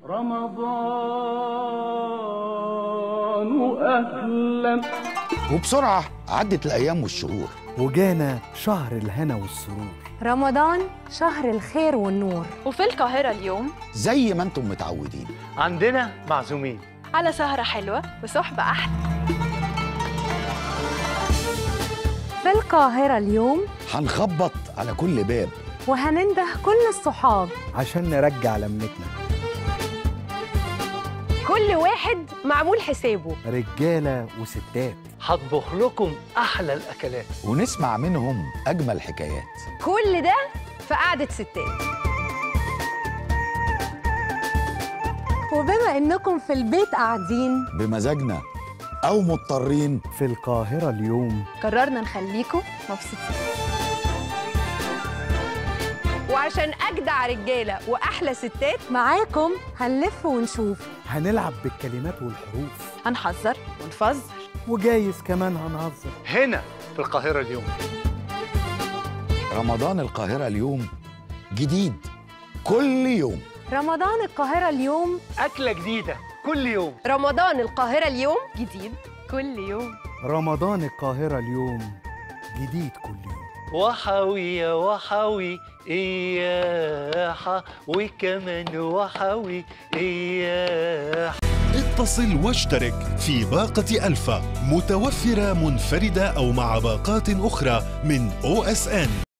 رمضان أهلا وبسرعة عدت الأيام والشهور وجانا شهر الهنا والسرور رمضان شهر الخير والنور وفي القاهرة اليوم زي ما انتم متعودين عندنا معزومين على سهرة حلوة وصحبة أحلى في القاهرة اليوم هنخبط على كل باب وهننده كل الصحاب عشان نرجع لمتنا كل واحد معمول حسابه رجالة وستات هطبخ لكم أحلى الأكلات ونسمع منهم أجمل حكايات كل ده في قعدة ستات وبما إنكم في البيت قاعدين بمزاجنا أو مضطرين في القاهرة اليوم قررنا نخليكم مبسوطين وعشان أجدع رجالة وأحلى ستات معاكم هنلف ونشوف هنلعب بالكلمات والحروف هنحذر ونفزر وجايز كمان هنهزر هنا في القاهرة اليوم رمضان القاهرة اليوم جديد كل يوم رمضان القاهرة اليوم أكلة جديدة كل يوم رمضان القاهرة اليوم جديد كل يوم رمضان القاهرة اليوم جديد كل يوم وحوي يا وحوي إياحة وكمان وحوي إياحة اتصل واشترك في باقة ألفا متوفرة منفردة أو مع باقات أخرى من أو اس ان